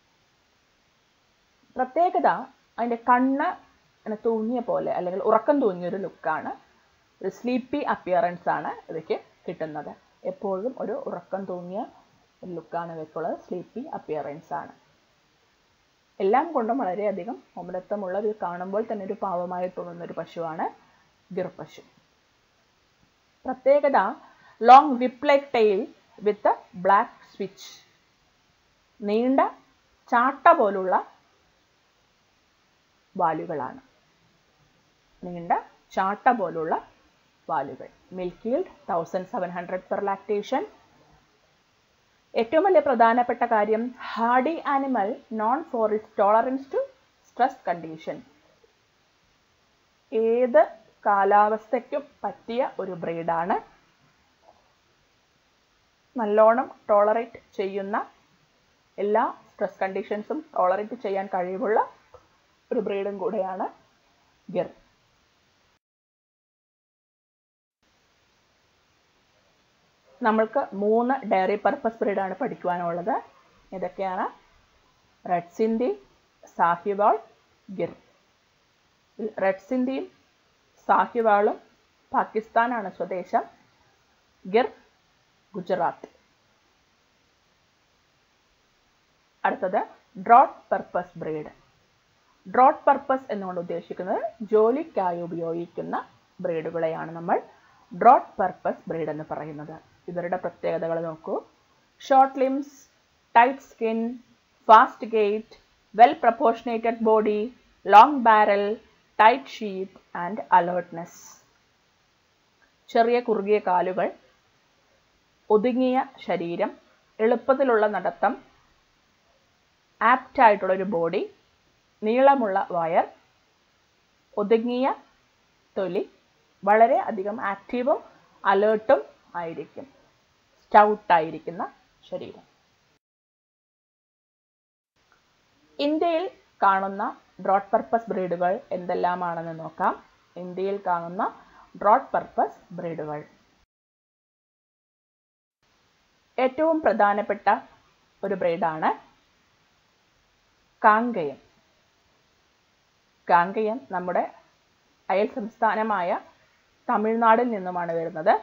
പ്രത്യേകത അതിൻ്റെ കണ്ണ് ഇങ്ങനെ തൂങ്ങിയ പോലെ അല്ലെങ്കിൽ ഉറക്കം തൂങ്ങിയ ഒരു ലുക്കാണ് ഒരു സ്ലീപ്പി അപ്പിയറൻസ് ആണ് ഇവയ്ക്ക് കിട്ടുന്നത് എപ്പോഴും ഒരു ഉറക്കം തൂങ്ങിയ ലുക്കാണ് ഇവയ്ക്കുള്ളത് സ്ലീപ്പി അപ്പിയറൻസ് ആണ് എല്ലാം കൊണ്ടും വളരെയധികം അമരത്വമുള്ള ഒരു കാണുമ്പോൾ തന്നെ ഒരു പാവമായി തോന്നുന്ന ഒരു പശുവാണ് ഗിർ പശു പ്രത്യേകത long whip like tail with black switch നീണ്ട ചാട്ട പോലുള്ള വാലുകളാണ് നീണ്ട ചാട്ട പോലുള്ള വാലുകൾ milk yield thousand seven hundred per lactation ഏറ്റവും വലിയ പ്രധാനപ്പെട്ട കാര്യം hardy animal known for its tolerance to stress condition ഏത് കാലാവസ്ഥയ്ക്കും പറ്റിയ ഒരു ബ്രീഡാണ് നല്ലോണം ടോളറേറ്റ് ചെയ്യുന്ന എല്ലാ സ്ട്രെസ് കണ്ടീഷൻസും ടോളറേറ്റ് ചെയ്യാൻ കഴിവുള്ള ഒരു ബ്രീഡും കൂടെയാണ് ഗിർ നമ്മൾക്ക് മൂന്ന് ഡയറി പർപ്പസ് ബ്രീഡാണ് പഠിക്കുവാനുള്ളത് ഇതൊക്കെയാണ് റെഡ് സിന്ധി സാഹിവാൾ ഗിർ റെഡ് സിന്ധിയും സാഹിവാളും പാകിസ്ഥാനാണ് സ്വദേശം ഗിർ ഗുജറാത്ത് അടുത്തത് draught purpose breed draught purpose എന്നുകൊണ്ട് ഉദ്ദേശിക്കുന്നത് ജോലിക്കായി ഉപയോഗിക്കുന്ന ബ്രീഡുകളെയാണ് നമ്മൾ ഡ്രോട്ട് പർപ്പസ് ബ്രീഡ് എന്ന് പറയുന്നത് ഇവരുടെ പ്രത്യേകതകൾ നോക്കൂ short limbs tight skin fast gait well proportionated body long barrel tight sheath and alertness ചെറിയ കുറുകിയ കാലുകൾ ഒതുങ്ങിയ ശരീരം എളുപ്പത്തിലുള്ള നടത്തം ആപ്റ്റായിട്ടുള്ള ഒരു ബോഡി നീളമുള്ള വയർ ഒതുങ്ങിയ തൊലി വളരെ അധികം ആക്റ്റീവും അലേർട്ടും ആയിരിക്കും സ്റ്റൗട്ടായിരിക്കുന്ന ശരീരം ഇന്ത്യയിൽ കാണുന്ന ഡ്രോട്ട് പർപ്പസ് ബ്രീഡുകൾ എന്തെല്ലാമാണെന്ന് നോക്കാം ഇന്ത്യയിൽ കാണുന്ന ഡ്രോട്ട് പർപ്പസ് ബ്രീഡുകൾ ഏറ്റവും പ്രധാനപ്പെട്ട ഒരു ബ്രീഡാണ് കാങ്കയം കാങ്കയം നമ്മുടെ അയൽ സംസ്ഥാനമായ തമിഴ്നാടിൽ നിന്നുമാണ് വരുന്നത്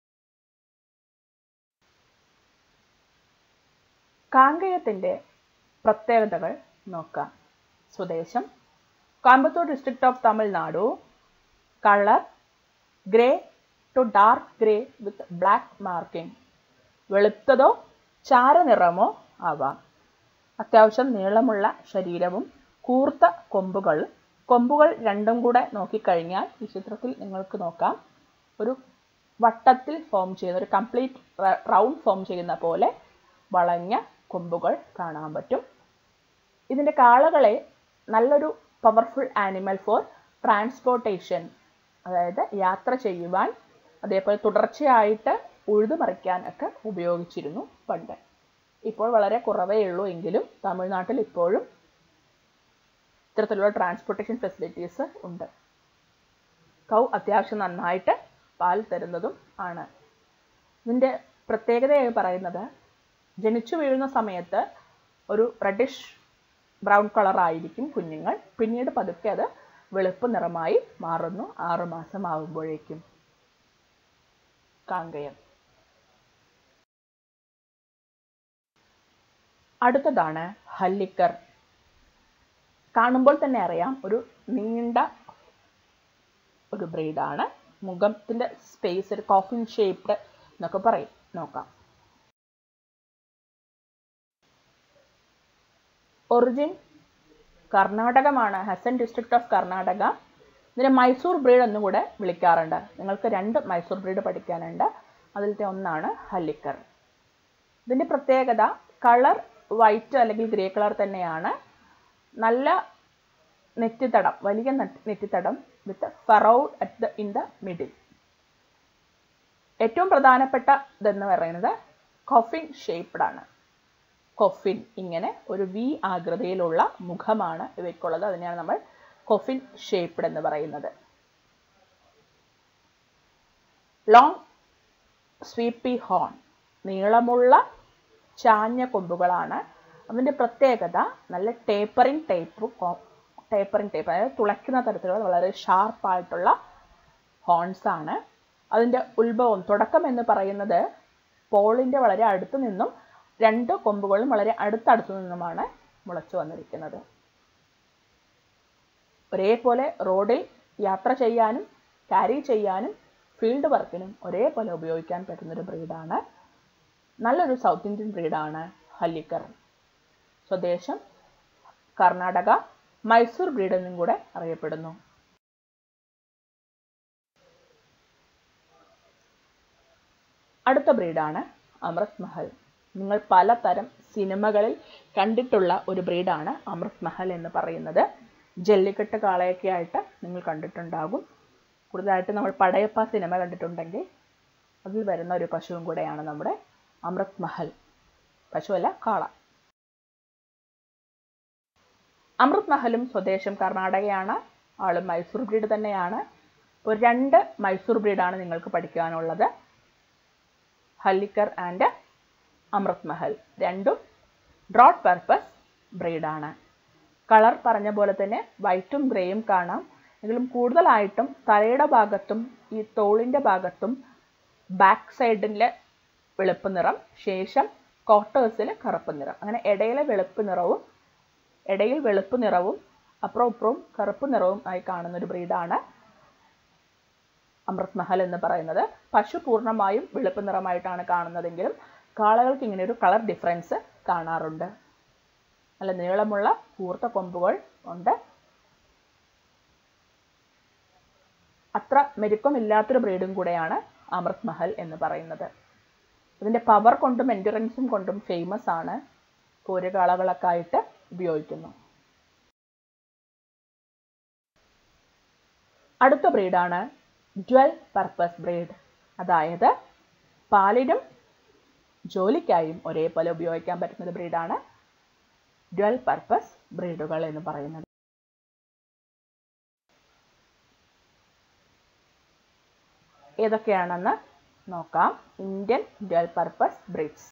കാങ്കയത്തിൻ്റെ പ്രത്യേകതകൾ നോക്കാം സ്വദേശം Coimbatore district of Tamil Nadu colour grey to dark grey with black marking വെളുത്തതോ ചാരനിറമോ ആവാം അത്യാവശ്യം നീളമുള്ള ശരീരവും കൂർത്ത കൊമ്പുകൾ കൊമ്പുകൾ രണ്ടും കൂടെ നോക്കിക്കഴിഞ്ഞാൽ ഈ ചിത്രത്തിൽ നിങ്ങൾക്ക് നോക്കാം ഒരു വട്ടത്തിൽ ഫോം ചെയ്യുന്ന ഒരു കംപ്ലീറ്റ് റൗണ്ട് ഫോം ചെയ്യുന്ന പോലെ വളഞ്ഞ കൊമ്പുകൾ കാണാൻ പറ്റും ഇതിൻ്റെ കാളകളെ നല്ലൊരു പവർഫുൾ ആനിമൽ ഫോർ ട്രാൻസ്പോർട്ടേഷൻ അതായത് യാത്ര ചെയ്യുവാൻ അതേപോലെ തുടർച്ചയായിട്ട് ഉഴുതുമറിക്കാൻ ഒക്കെ ഉപയോഗിച്ചിരുന്നു പണ്ട് ഇപ്പോൾ വളരെ കുറവേ ഉള്ളൂ എങ്കിലും തമിഴ്നാട്ടിൽ ഇപ്പോഴും ഇത്തരത്തിലുള്ള ട്രാൻസ്പോർട്ടേഷൻ ഫെസിലിറ്റീസ് ഉണ്ട് കൗ അത്യാവശ്യം നന്നായിട്ട് പാൽ തരുന്നതും ആണ് ഇതിൻ്റെ പ്രത്യേകതയായി പറയുന്നത് ജനിച്ചു വീഴുന്ന സമയത്ത് ഒരു റെഡിഷ് ബ്രൗൺ കളർ ആയിരിക്കും കുഞ്ഞുങ്ങൾ പിന്നീട് പതുക്കെ അത് വെളുപ്പ് നിറമായി മാറുന്നു ആറുമാസം ആകുമ്പോഴേക്കും കാങ്കയം അടുത്തതാണ് ഹല്ലിക്കർ കാണുമ്പോൾ തന്നെ അറിയാം ഒരു നീണ്ട ഒരു ബ്രീഡാണ് മുഖത്തിൻ്റെ സ്പേസ് ഒരു കോഫിൻ ഷേപ്ഡ് എന്നൊക്കെ പറയും നോക്കാം ഒറിജിൻ കർണാടകമാണ് ഹസൻ ഡിസ്ട്രിക്ട് ഓഫ് കർണാടക ഇതിനെ മൈസൂർ ബ്രീഡ് എന്നും കൂടെ വിളിക്കാറുണ്ട് നിങ്ങൾക്ക് രണ്ട് മൈസൂർ ബ്രീഡ് പഠിക്കാനുണ്ട് അതിലത്തെ ഒന്നാണ് ഹല്ലിക്കർ ഇതിൻ്റെ പ്രത്യേകത കളർ വൈറ്റ് അല്ലെങ്കിൽ ഗ്രേ കളർ തന്നെയാണ് നല്ല നെറ്റിത്തടം വലിയ നെറ്റിത്തടം with furrowed at the in the middle ഏറ്റവും പ്രധാനപ്പെട്ട ഇതെന്ന് പറയുന്നത് കൊഫിൻ ഷേപ്ഡ് ആണ് കൊഫിൻ ഇങ്ങനെ ഒരു വി ആകൃതിയിലുള്ള മുഖമാണ് ഇവയ്ക്കുള്ളത് അതിനെയാണ് നമ്മൾ കൊഫിൻ ഷേപ്ഡ് എന്ന് പറയുന്നത് ലോങ് സ്വീപ്പി ഹോൺ നീളമുള്ള ചാഞ്ഞ കൊമ്പുകളാണ് അതിൻ്റെ പ്രത്യേകത നല്ല ടേപ്പറിങ് ടൈപ്പ് ടേപ്പറിങ് ടൈപ്പ് അതായത് തുളയ്ക്കുന്ന തരത്തിലുള്ള വളരെ ഷാർപ്പായിട്ടുള്ള ഹോൺസ് ആണ് അതിൻ്റെ ഉത്ഭവം തുടക്കം എന്ന് പറയുന്നത് പോളിൻ്റെ വളരെ അടുത്ത് നിന്നും രണ്ട് കൊമ്പുകളും വളരെ അടുത്തടുത്തു നിന്നുമാണ് മുളച്ചു വന്നിരിക്കുന്നത് ഒരേപോലെ റോഡിൽ യാത്ര ചെയ്യാനും ക്യാരി ചെയ്യാനും ഫീൽഡ് വർക്കിനും ഒരേപോലെ ഉപയോഗിക്കാൻ പറ്റുന്നൊരു ബ്രീഡാണ് നല്ലൊരു സൗത്ത് ഇന്ത്യൻ ബ്രീഡാണ് ഹല്ലിക്കർ സ്വദേശം കർണാടക മൈസൂർ ബ്രീഡ് എന്നും കൂടെ അറിയപ്പെടുന്നു അടുത്ത ബ്രീഡാണ് അമൃത് മഹൽ നിങ്ങൾ പലതരം സിനിമകളിൽ കണ്ടിട്ടുള്ള ഒരു ബ്രീഡാണ് അമൃത് മഹൽ എന്ന് പറയുന്നത് ജല്ലിക്കെട്ട് കാളയൊക്കെ ആയിട്ട് നിങ്ങൾ കണ്ടിട്ടുണ്ടാകും കൂടുതലായിട്ട് നമ്മൾ പടയപ്പ സിനിമ കണ്ടിട്ടുണ്ടെങ്കിൽ അതിൽ വരുന്ന ഒരു പശുവും കൂടെയാണ് നമ്മുടെ അമൃത് മഹൽ പശുവല്ല കാള അമൃത് മഹലും സ്വദേശം കർണാടകയാണ് ആളും മൈസൂർ ബ്രീഡ് തന്നെയാണ് ഇപ്പോൾ രണ്ട് മൈസൂർ ബ്രീഡാണ് നിങ്ങൾക്ക് പഠിക്കാനുള്ളത് ഹല്ലിക്കർ ആൻഡ് അമൃത് മഹൽ രണ്ടും ഡ്രോട്ട് പർപ്പസ് ബ്രീഡാണ് കളർ പറഞ്ഞ പോലെ തന്നെ വൈറ്റും ഗ്രേയും കാണാം എങ്കിലും കൂടുതലായിട്ടും തലയുടെ ഭാഗത്തും ഈ തോളിൻ്റെ ഭാഗത്തും ബാക്ക് സൈഡിലെ വെളുപ്പ് നിറം ശേഷം കോട്ടേഴ്സിൽ കറുപ്പ് നിറം അങ്ങനെ ഇടയിലെ വെളുപ്പ് നിറവും ഇടയിൽ വെളുപ്പ് നിറവും അപ്പുറവും ഇപ്പുറവും കറുപ്പ് നിറവും ആയി കാണുന്ന ഒരു ബ്രീഡാണ് അമൃത് മഹൽ എന്ന് പറയുന്നത് പശു പൂർണ്ണമായും വെളുപ്പ് നിറമായിട്ടാണ് കാണുന്നതെങ്കിലും കാളകൾക്ക് ഇങ്ങനെ ഒരു കളർ ഡിഫറൻസ് കാണാറുണ്ട് നല്ല നീളമുള്ള കൂർത്ത കൊമ്പുകൾ ഉണ്ട് അത്ര മെരുക്കമില്ലാത്തൊരു ബ്രീഡും കൂടെയാണ് അമൃത് മഹൽ എന്ന് പറയുന്നത് ഇതിൻ്റെ പവർ കൊണ്ടും എൻഡുറൻസും കൊണ്ടും ഫേമസ് ആണ് പൂരകാളകളൊക്കെ ആയിട്ട് ഉപയോഗിക്കുന്നു അടുത്ത ബ്രീഡാണ് ഡ്വൽ പർപ്പസ് ബ്രീഡ് അതായത് പാലിനും ജോലിക്കായും ഒരേപോലെ ഉപയോഗിക്കാൻ പറ്റുന്ന ഒരു ബ്രീഡാണ് ഡ്വൽ പർപ്പസ് ബ്രീഡുകൾ എന്ന് പറയുന്നത് ഏതൊക്കെയാണെന്ന് നോക്കാം ഇന്ത്യൻ ഡ്വൽ പർപ്പസ് ബ്രീഡ്സ്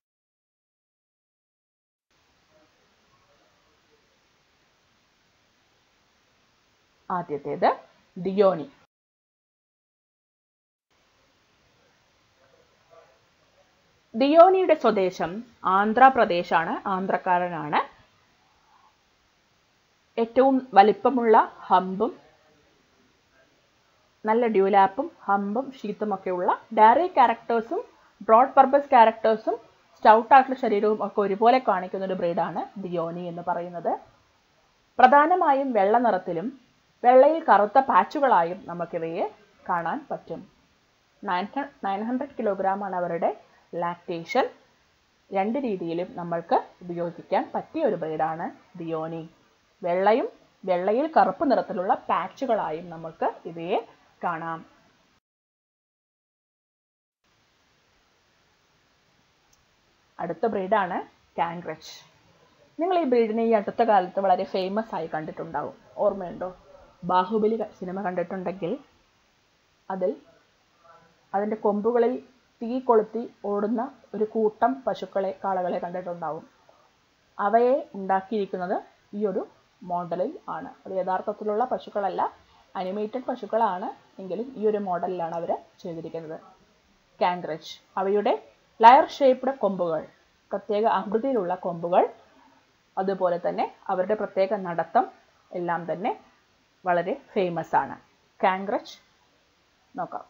ആദ്യത്തേത് ദിയോനി ദിയോനിയുടെ സ്വദേശം ആന്ധ്രാപ്രദേശാണ് ആന്ധ്രക്കാരനാണ് ഏറ്റവും വലിപ്പമുള്ള ഹമ്പും നല്ല ഡ്യൂലാപ്പും ഹമ്പും ഷീത്തുമൊക്കെയുള്ള ഡയറി ക്യാരക്ടേഴ്സും ബ്രോഡ് പർപ്പസ് ക്യാരക്ടേഴ്സും സ്റ്റൗട്ടായിട്ടുള്ള ശരീരവും ഒക്കെ ഒരുപോലെ കാണിക്കുന്ന ഒരു ബ്രീഡാണ് ദിയോനി എന്ന് പറയുന്നത് പ്രധാനമായും വെള്ള നിറത്തിലും വെള്ളയിൽ കറുത്ത പാച്ചുകളായും നമുക്കിവയെ കാണാൻ പറ്റും നയൻ നയൻ ഹൺഡ്രഡ് കിലോഗ്രാമാണ് അവരുടെ ലാക്ടേഷൻ രണ്ട് രീതിയിലും നമ്മൾക്ക് ഉപയോഗിക്കാൻ പറ്റിയ ഒരു ബ്രീഡാണ് ദിയോനി വെള്ളയും വെള്ളയിൽ കറുപ്പ് നിറത്തിലുള്ള പാച്ചുകളായും നമുക്ക് ഇവയെ കാണാം അടുത്ത ബ്രീഡാണ് കാൻഗ്രച്ച് നിങ്ങൾ ഈ ബ്രീഡിനെ ഈ അടുത്ത കാലത്ത് വളരെ ഫേമസ് ആയി കണ്ടിട്ടുണ്ടാവും ഓർമ്മയുണ്ടോ ബാഹുബലി സിനിമ കണ്ടിട്ടുണ്ടെങ്കിൽ അതിൽ അതിൻ്റെ കൊമ്പുകളിൽ തീ കൊളുത്തി ഓടുന്ന ഒരു കൂട്ടം പശുക്കളെ കാളകളെ കണ്ടിട്ടുണ്ടാവും അവയെ ഉണ്ടാക്കിയിരിക്കുന്നത് ഈ ഒരു മോഡലിൽ ആണ് അത് യഥാർത്ഥത്തിലുള്ള പശുക്കളല്ല അനിമേറ്റഡ് പശുക്കളാണ് എങ്കിലും ഈ ഒരു മോഡലിലാണ് അവർ ചെയ്തിരിക്കുന്നത് കാൻഗ്രച്ച് അവയുടെ ലയർ ഷേപ്ഡ് കൊമ്പുകൾ പ്രത്യേക ആകൃതിയിലുള്ള കൊമ്പുകൾ അതുപോലെ തന്നെ അവരുടെ പ്രത്യേക നടത്തം എല്ലാം തന്നെ വളരെ ഫേമസ് ആണ് കാൻഗ്രച്ച് നോക്കാം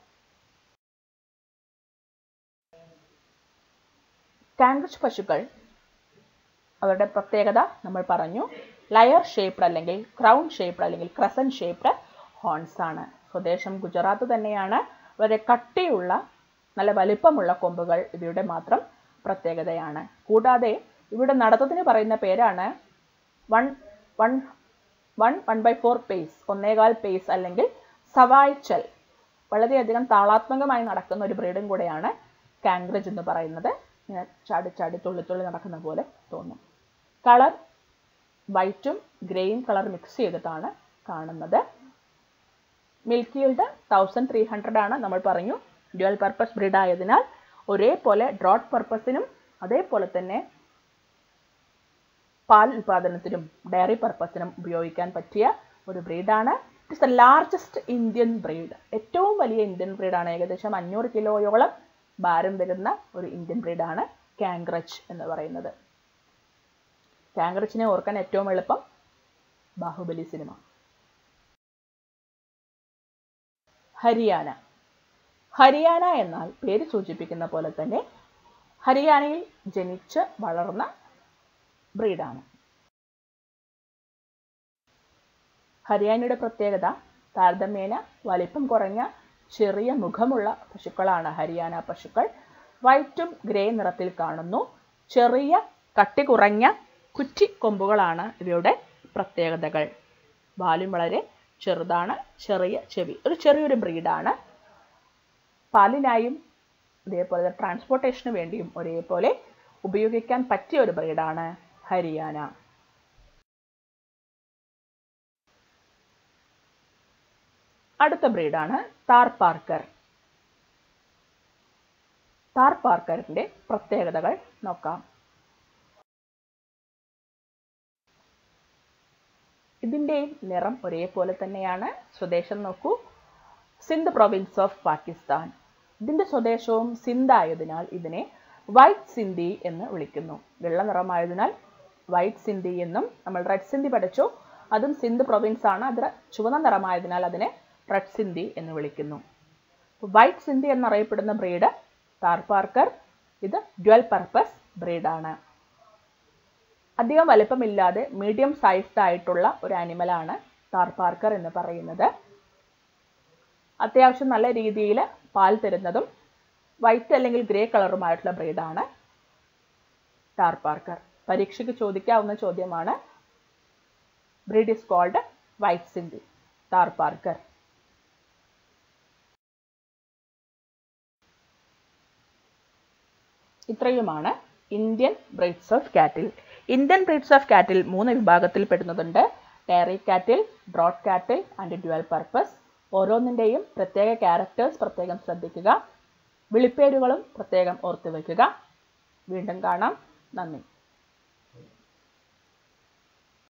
കാൻഗ്രച്ച് പശുക്കൾ അവരുടെ പ്രത്യേകത നമ്മൾ പറഞ്ഞു ലയർ ഷേപ്ഡ് അല്ലെങ്കിൽ ക്രൗൺ ഷേപ്ഡ് അല്ലെങ്കിൽ ക്രസൻ ഷേപ്ഡ് ഹോൺസ് ആണ് സ്വദേശം ഗുജറാത്ത് തന്നെയാണ് വളരെ കട്ടിയുള്ള നല്ല വലിപ്പമുള്ള കൊമ്പുകൾ ഇവയുടെ മാത്രം പ്രത്യേകതയാണ് കൂടാതെ ഇവിടെ നടത്തത്തിന് പറയുന്ന പേരാണ് one one one one by four pace ഒന്നേകാൽ പേസ് അല്ലെങ്കിൽ സവായ്ച്ചൽ വളരെയധികം താളാത്മകമായി നടക്കുന്ന ഒരു ബ്രീഡും കൂടെയാണ് കാൻഗ്രജ് എന്ന് പറയുന്നത് ഇങ്ങനെ ചാടി ചാടി തുള്ളി തുള്ളി നടക്കുന്ന പോലെ തോന്നും കളർ വൈറ്റും ഗ്രേയും കളർ മിക്സ് ചെയ്തിട്ടാണ് കാണുന്നത് milk yield thousand three hundred ആണ് നമ്മൾ പറഞ്ഞു ഡ്യുവൽ പർപ്പസ് ബ്രീഡ് ആയതിനാൽ ഒരേപോലെ ഡ്രോട്ട് പർപ്പസിനും അതേപോലെ തന്നെ പാൽ ഉൽപാദനത്തിനും ഡയറി പർപ്പസിനും ഉപയോഗിക്കാൻ പറ്റിയ ഒരു ബ്രീഡാണ് it's the largest Indian breed ഏറ്റവും വലിയ ഇന്ത്യൻ ബ്രീഡാണ് ഏകദേശം അഞ്ഞൂറ് കിലോയോളം ഭാരം വരുന്ന ഒരു ഇന്ത്യൻ ബ്രീഡാണ് കാങ്ക്രച്ച് എന്ന് പറയുന്നത് കാങ്ക്രച്ചിനെ ഓർക്കാൻ ഏറ്റവും എളുപ്പം ബാഹുബലി സിനിമ ഹരിയാന ഹരിയാന എന്നാൽ പേര് സൂചിപ്പിക്കുന്ന പോലെ തന്നെ ഹരിയാനയിൽ ജനിച്ച് വളർന്ന ബ്രീഡാണ് ഹരിയാനയുടെ പ്രത്യേകത താരതമ്യേന വലിപ്പം കുറഞ്ഞ ചെറിയ മുഖമുള്ള പശുക്കളാണ് ഹരിയാന പശുക്കൾ വൈറ്റും ഗ്രേ നിറത്തിൽ കാണുന്നു ചെറിയ കട്ടി കുറഞ്ഞ കുറ്റി കൊമ്പുകളാണ് ഇവയുടെ പ്രത്യേകതകൾ വാലും വളരെ ചെറുതാണ് ചെറിയ ചെവി ഒരു ചെറിയൊരു ബ്രീഡാണ് പാലിനായും അതേപോലെ ട്രാൻസ്പോർട്ടേഷന് വേണ്ടിയും ഒരേപോലെ ഉപയോഗിക്കാൻ പറ്റിയ ഒരു ബ്രീഡാണ് ഹരിയാന അടുത്ത ബ്രീഡാണ് താർ പാർക്കർ താർ പാർക്കറിന്റെ പ്രത്യേകതകൾ നോക്കാം ഇതിൻ്റെയും നിറം ഒരേപോലെ തന്നെയാണ് സ്വദേശം നോക്കൂ സിന്ധ് പ്രൊവിൻസ് ഓഫ് പാകിസ്ഥാൻ ഇതിൻ്റെ സ്വദേശവും സിന്ധ് ആയതിനാൽ ഇതിനെ വൈറ്റ് സിന്ധി എന്ന് വിളിക്കുന്നു വെള്ള നിറമായതിനാൽ വൈറ്റ് സിന്ധി എന്നും നമ്മൾ റെഡ് സിന്ധി പഠിച്ചു അതും സിന്ധ് പ്രൊവിൻസ് ആണ് അത് ചുവന്ന നിറമായതിനാൽ അതിനെ റെഡ് സിന്ധി എന്ന് വിളിക്കുന്നു വൈറ്റ് സിന്ധി എന്നറിയപ്പെടുന്ന ബ്രീഡ് താർ പാർക്കർ ഇത് ഡ്വൽ പർപ്പസ് ബ്രീഡാണ് അധികം വലിപ്പമില്ലാതെ മീഡിയം സൈസ്ഡ് ആയിട്ടുള്ള ഒരു ആനിമലാണ് താർ പാർക്കർ എന്ന് പറയുന്നത് അത്യാവശ്യം നല്ല രീതിയിൽ പാൽ തരുന്നതും വൈറ്റ് അല്ലെങ്കിൽ ഗ്രേ കളറുമായിട്ടുള്ള ബ്രീഡാണ് ടാർ പാർക്കർ പരീക്ഷയ്ക്ക് ചോദിക്കാവുന്ന ചോദ്യമാണ് breed is called white Sindhi Tharparkar ഇത്രയുമാണ് Indian breeds of cattle Indian breeds of cattle മൂന്ന് വിഭാഗത്തിൽ പെടുന്നതുണ്ട് dairy cattle draught cattle and dual purpose ഓരോന്നിൻ്റെയും പ്രത്യേക ക്യാരക്ടേഴ്സ് പ്രത്യേകം ശ്രദ്ധിക്കുക വിളിപ്പേരുകളും പ്രത്യേകം ഓർത്തു വയ്ക്കുക വീണ്ടും കാണാം നന്ദി